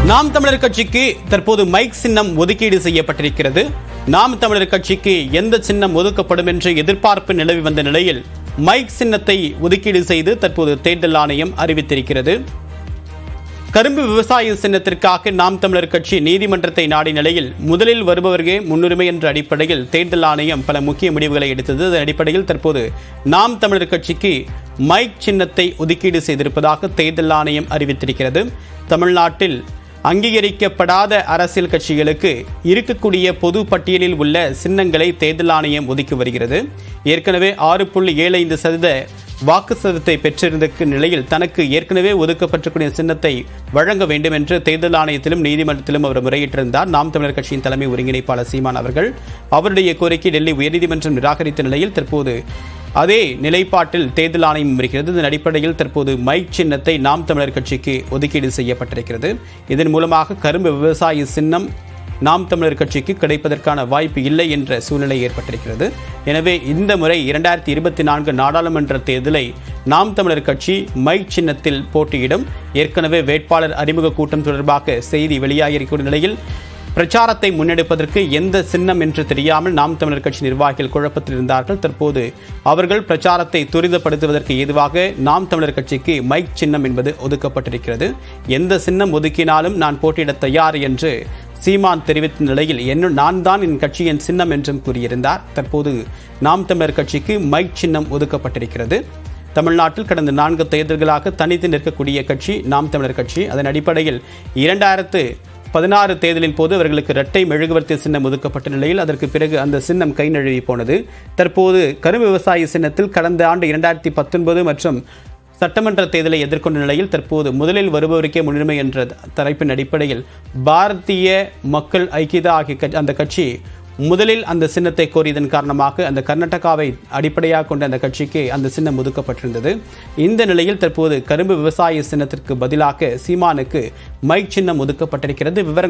நாம் தமிழர் கட்சிக்கு தற்போது மைக் சின்னம் ஒதுக்கீடு செய்யப்பட்டிருக்கிறது நாம் தமிழர் கட்சிக்கு எந்த சின்னம் ஒதுக்கப்படும் என்று எதிர்பார்ப்பு நிலவி வந்த நிலையில் மைக் சின்னத்தை ஒதுக்கீடு செய்து தற்போது தேர்தல் ஆணையம் அறிவித்திருக்கிறது கரும்பு விவசாய சின்னத்திற்காக நாம் தமிழர் கட்சி நீதிமன்றத்தை நாடிய நிலையில் முதலில் வருபவர்களே முன்னுரிமை என்ற அடிப்படையில் தேர்தல் ஆணையம் பல முக்கிய முடிவுகளை எடுத்தது அதன் அடிப்படையில் தற்போது நாம் தமிழர் கட்சிக்கு மைக் சின்னத்தை ஒதுக்கீடு செய்திருப்பதாக தேர்தல் ஆணையம் அறிவித்திருக்கிறது தமிழ்நாட்டில் அங்கீகரிக்கப்படாத அரசியல் கட்சிகளுக்கு இருக்கக்கூடிய பொது பட்டியலில் உள்ள சின்னங்களை தேர்தல் ஆணையம் ஒதுக்கி வருகிறது ஏற்கனவே ஆறு புள்ளி ஏழு ஐந்து சதவீத வாக்கு சதத்தை பெற்றிருந்த நிலையில் தனக்கு ஏற்கனவே ஒதுக்கப்பட்டிருக்கூடிய சின்னத்தை வழங்க வேண்டும் என்று தேர்தல் ஆணையத்திலும் நீதிமன்றத்திலும் அவர் முறையிட்டிருந்தார் நாம் தமிழர் கட்சியின் தலைமை ஒருங்கிணைப்பாளர் சீமான் அவர்கள் அவருடைய கோரிக்கை டெல்லி உயர்நீதிமன்றம் நிராகரித்த நிலையில் தற்போது அதே நிலைப்பாட்டில் தேர்தல் ஆணையம் இருக்கிறது இதன் அடிப்படையில் தற்போது மைக் சின்னத்தை நாம் தமிழர் கட்சிக்கு ஒதுக்கீடு செய்யப்பட்டிருக்கிறது இதன் மூலமாக கரும்பு விவசாய சின்னம் நாம் தமிழர் கட்சிக்கு கிடைப்பதற்கான வாய்ப்பு இல்லை என்ற சூழ்நிலை ஏற்பட்டிருக்கிறது எனவே இந்த முறை இரண்டாயிரத்தி இருபத்தி நான்கு நாடாளுமன்ற தேர்தலை நாம் தமிழர் கட்சி மைக் சின்னத்தில் போட்டியிடும் ஏற்கனவே வேட்பாளர் அறிமுக கூட்டம் தொடர்பாக செய்தி வெளியாகியிருக்கும் நிலையில் பிரச்சாரத்தை முன்னெடுப்பதற்கு எந்த சின்னம் என்று தெரியாமல் நாம் தமிழர் கட்சி நிர்வாகிகள் குழப்பத்தில் இருந்தார்கள் தற்போது அவர்கள் பிரச்சாரத்தை துரிதப்படுத்துவதற்கு ஏதுவாக நாம் தமிழர் கட்சிக்கு மைக் சின்னம் என்பது ஒதுக்கப்பட்டிருக்கிறது எந்த சின்னம் ஒதுக்கினாலும் நான் போட்டியிட தயார் என்று சீமான் தெரிவித்த நிலையில் என்ன நான் தான் என் கட்சியின் சின்னம் என்றும் கூறியிருந்தார் தற்போது நாம் தமிழர் கட்சிக்கு மைக் சின்னம் ஒதுக்கப்பட்டிருக்கிறது தமிழ்நாட்டில் கடந்த நான்கு தேர்தல்களாக தனித்து நிற்கக்கூடிய கட்சி நாம் தமிழர் கட்சி அதன் அடிப்படையில் இரண்டாயிரத்து பதினாறு தேர்தலின் போது அவர்களுக்கு இரட்டை மெழுகுவர்த்தி சின்னம் ஒதுக்கப்பட்ட நிலையில் அதற்கு பிறகு அந்த சின்னம் கை நழுவி போனது தற்போது கரும்பு விவசாய சின்னத்தில் கடந்த ஆண்டு இரண்டாயிரத்தி பத்தொன்பது மற்றும் சட்டமன்ற தேர்தலை எதிர்கொண்ட நிலையில் தற்போது முதலில் வருபவருக்கே முன்னுரிமை என்ற தலைப்பின் அடிப்படையில் பாரதிய மக்கள் ஐக்கியதா ஆகிய கட்சி- அந்த கட்சி முதலில் அந்த சின்னத்தை கோரியதன் காரணமாக அந்த கர்நாடகாவை அடிப்படையாக கொண்ட அந்த கட்சிக்கு அந்த சின்னம் ஒதுக்கப்பட்டிருந்தது இந்த நிலையில் தற்போது கரும்பு விவசாய சின்னத்திற்கு பதிலாக சீமானுக்கு மைக் சின்னம் ஒதுக்கப்பட்டிருக்கிறது விவரம்